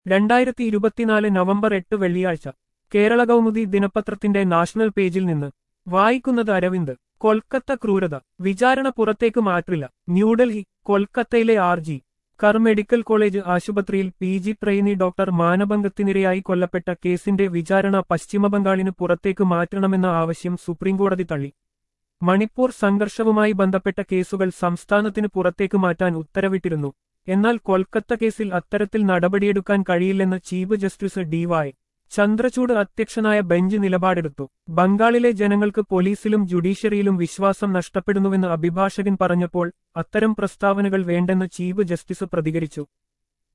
രണ്ടായിരത്തി ഇരുപത്തിനാല് നവംബർ എട്ട് വെള്ളിയാഴ്ച കേരള കൗമുദി ദിനപത്രത്തിന്റെ നാഷണൽ പേജിൽ നിന്ന് വായിക്കുന്നത് അരവിന്ദ് കൊൽക്കത്ത ക്രൂരത വിചാരണ പുറത്തേക്ക് മാറ്റില്ല ന്യൂഡൽഹി കൊൽക്കത്തയിലെ R G Kar medical college ആശുപത്രിയിൽ പി ജി ട്രെയിനി ഡോക്ടർ മാനഭംഗത്തിനിരയായി കൊല്ലപ്പെട്ട കേസിന്റെ വിചാരണ പശ്ചിമബംഗാളിന് പുറത്തേക്ക് മാറ്റണമെന്ന ആവശ്യം സുപ്രീംകോടതി തള്ളി മണിപ്പൂർ സംഘർഷവുമായി ബന്ധപ്പെട്ട കേസുകൾ സംസ്ഥാനത്തിന് പുറത്തേക്ക് മാറ്റാൻ ഉത്തരവിട്ടിരുന്നു എന്നാൽ കൊൽക്കത്ത കേസിൽ അത്തരത്തിൽ നടപടിയെടുക്കാൻ കഴിയില്ലെന്ന് ചീഫ് ജസ്റ്റിസ് ഡിവൈ ചന്ദ്രചൂഡ് അധ്യക്ഷനായ ബെഞ്ച് നിലപാടെടുത്തു ബംഗാളിലെ ജനങ്ങൾക്ക് പോലീസിലും ജുഡീഷ്യറിയിലും വിശ്വാസം നഷ്ടപ്പെടുന്നുവെന്ന് അഭിഭാഷകൻ പറഞ്ഞപ്പോൾ അത്തരം പ്രസ്താവനകൾ വേണ്ടെന്ന് ചീഫ് ജസ്റ്റിസ് പ്രതികരിച്ചു